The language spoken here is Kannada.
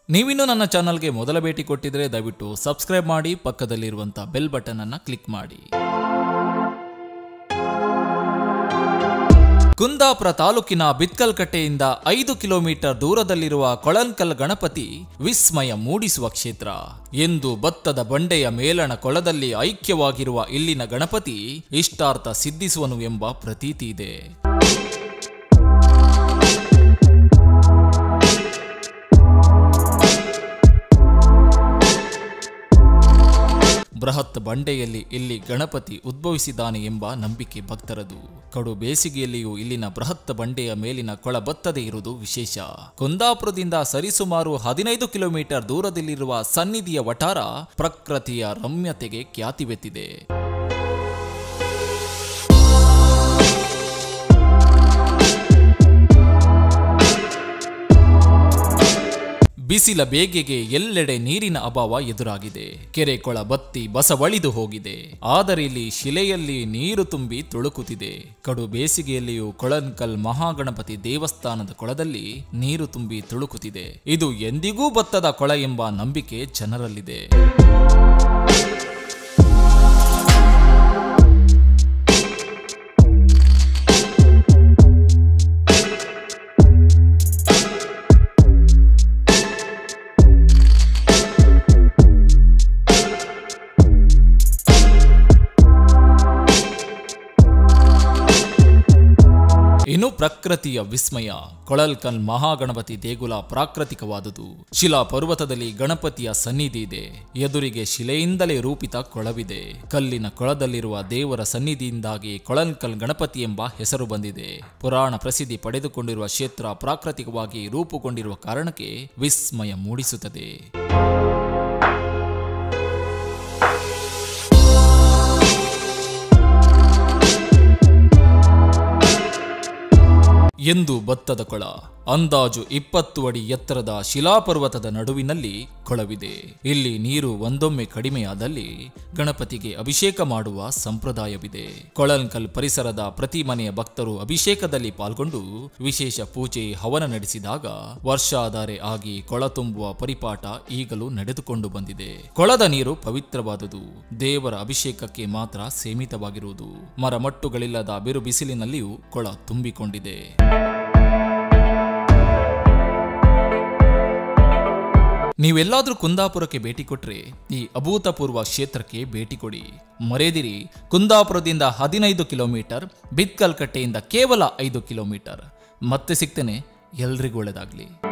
ನೀವಿನ್ನೂ ನನ್ನ ಚಾನಲ್ಗೆ ಮೊದಲ ಭೇಟಿ ಕೊಟ್ಟಿದ್ರೆ ದಯವಿಟ್ಟು ಸಬ್ಸ್ಕ್ರೈಬ್ ಮಾಡಿ ಪಕ್ಕದಲ್ಲಿರುವಂಥ ಬೆಲ್ ಬಟನ್ ಅನ್ನ ಕ್ಲಿಕ್ ಮಾಡಿ ಕುಂದಾಪುರ ತಾಲೂಕಿನ ಬಿತ್ಕಲ್ಕಟ್ಟೆಯಿಂದ ಐದು ಕಿಲೋಮೀಟರ್ ದೂರದಲ್ಲಿರುವ ಕೊಳನ್ಕಲ್ ಗಣಪತಿ ವಿಸ್ಮಯ ಮೂಡಿಸುವ ಕ್ಷೇತ್ರ ಎಂದು ಭತ್ತದ ಬಂಡೆಯ ಮೇಲಣ ಕೊಳದಲ್ಲಿ ಐಕ್ಯವಾಗಿರುವ ಇಲ್ಲಿನ ಗಣಪತಿ ಇಷ್ಟಾರ್ಥ ಸಿದ್ಧಿಸುವನು ಎಂಬ ಪ್ರತೀತಿ ಇದೆ ಬೃಹತ್ ಬಂಡೆಯಲ್ಲಿ ಇಲ್ಲಿ ಗಣಪತಿ ಉದ್ಭವಿಸಿದ್ದಾನೆ ಎಂಬ ನಂಬಿಕೆ ಭಕ್ತರದು ಕಡು ಬೇಸಿಗೆಯಲ್ಲಿಯೂ ಇಲ್ಲಿನ ಬೃಹತ್ ಬಂಡೆಯ ಮೇಲಿನ ಕೊಳ ಬತ್ತದೇ ಇರುವುದು ವಿಶೇಷ ಕುಂದಾಪುರದಿಂದ ಸರಿಸುಮಾರು ಹದಿನೈದು ಕಿಲೋಮೀಟರ್ ದೂರದಲ್ಲಿರುವ ಸನ್ನಿಧಿಯ ವಠಾರ ಪ್ರಕೃತಿಯ ರಮ್ಯತೆಗೆ ಖ್ಯಾತಿವೆತ್ತಿದೆ ಬಿಸಿಲ ಬೇಗೆಗೆ ಎಲ್ಲೆಡೆ ನೀರಿನ ಅಭಾವ ಎದುರಾಗಿದೆ ಕೆರೆ ಕೊಳ ಬತ್ತಿ ಬಸವಳಿದು ಹೋಗಿದೆ ಆದರೆ ಇಲ್ಲಿ ಶಿಲೆಯಲ್ಲಿ ನೀರು ತುಂಬಿ ತುಳುಕುತ್ತಿದೆ ಕಡು ಬೇಸಿಗೆಯಲ್ಲಿಯೂ ಕೊಳನ್ಕಲ್ ಮಹಾಗಣಪತಿ ದೇವಸ್ಥಾನದ ಕೊಳದಲ್ಲಿ ನೀರು ತುಂಬಿ ತುಳುಕುತ್ತಿದೆ ಇದು ಎಂದಿಗೂ ಬತ್ತದ ಕೊಳ ಎಂಬ ನಂಬಿಕೆ ಜನರಲ್ಲಿದೆ ಇನ್ನು ಪ್ರಕೃತಿಯ ವಿಸ್ಮಯ ಕೊಳಲ್ಕಲ್ ಮಹಾಗಣಪತಿ ದೇಗುಲ ಪ್ರಾಕೃತಿಕವಾದುದು ಶಿಲಾ ಪರ್ವತದಲ್ಲಿ ಗಣಪತಿಯ ಸನ್ನಿಧಿ ಇದೆ ಎದುರಿಗೆ ಶಿಲೆಯಿಂದಲೇ ರೂಪಿತ ಕೊಳವಿದೆ ಕಲ್ಲಿನ ಕೊಳದಲ್ಲಿರುವ ದೇವರ ಸನ್ನಿಧಿಯಿಂದಾಗಿ ಕೊಳಲ್ಕಲ್ ಗಣಪತಿ ಎಂಬ ಹೆಸರು ಬಂದಿದೆ ಪುರಾಣ ಪ್ರಸಿದ್ಧಿ ಪಡೆದುಕೊಂಡಿರುವ ಕ್ಷೇತ್ರ ಪ್ರಾಕೃತಿಕವಾಗಿ ರೂಪುಗೊಂಡಿರುವ ಕಾರಣಕ್ಕೆ ವಿಸ್ಮಯ ಮೂಡಿಸುತ್ತದೆ ಎಂದು ಭತ್ತದ ಕೊಳ ಅಂದಾಜು ಇಪ್ಪತ್ತು ಅಡಿ ಎತ್ತರದ ಶಿಲಾಪರ್ವತದ ನಡುವಿನಲ್ಲಿ ಕೊಳವಿದೆ ಇಲ್ಲಿ ನೀರು ಒಂದೊಮ್ಮೆ ಕಡಿಮೆಯಾದಲ್ಲಿ ಗಣಪತಿಗೆ ಅಭಿಷೇಕ ಮಾಡುವ ಸಂಪ್ರದಾಯವಿದೆ ಕೊಳನ್ಕಲ್ ಪರಿಸರದ ಪ್ರತಿ ಮನೆಯ ಭಕ್ತರು ಅಭಿಷೇಕದಲ್ಲಿ ಪಾಲ್ಗೊಂಡು ವಿಶೇಷ ಪೂಜೆ ಹವನ ನಡೆಸಿದಾಗ ವರ್ಷಾಧಾರೆ ಆಗಿ ಕೊಳ ತುಂಬುವ ಪರಿಪಾಠ ಈಗಲೂ ನಡೆದುಕೊಂಡು ಬಂದಿದೆ ಕೊಳದ ನೀರು ಪವಿತ್ರವಾದುದು ದೇವರ ಅಭಿಷೇಕಕ್ಕೆ ಮಾತ್ರ ಸೀಮಿತವಾಗಿರುವುದು ಮರಮಟ್ಟುಗಳಿಲ್ಲದ ಬಿರು ಬಿಸಿಲಿನಲ್ಲಿಯೂ ಕೊಳ ತುಂಬಿಕೊಂಡಿದೆ ನೀವೆಲ್ಲಾದ್ರೂ ಕುಂದಾಪುರಕ್ಕೆ ಭೇಟಿ ಕೊಟ್ರೆ ಈ ಅಭೂತಪೂರ್ವ ಕ್ಷೇತ್ರಕ್ಕೆ ಭೇಟಿ ಕೊಡಿ ಮರೆದಿರಿ ಕುಂದಾಪುರದಿಂದ ಹದಿನೈದು ಕಿಲೋಮೀಟರ್ ಬಿತ್ಕಲ್ಕಟ್ಟೆಯಿಂದ ಕೇವಲ ಐದು ಕಿಲೋಮೀಟರ್ ಮತ್ತೆ ಸಿಗ್ತೇನೆ ಎಲ್ರಿಗೂ ಒಳ್ಳೆದಾಗ್ಲಿ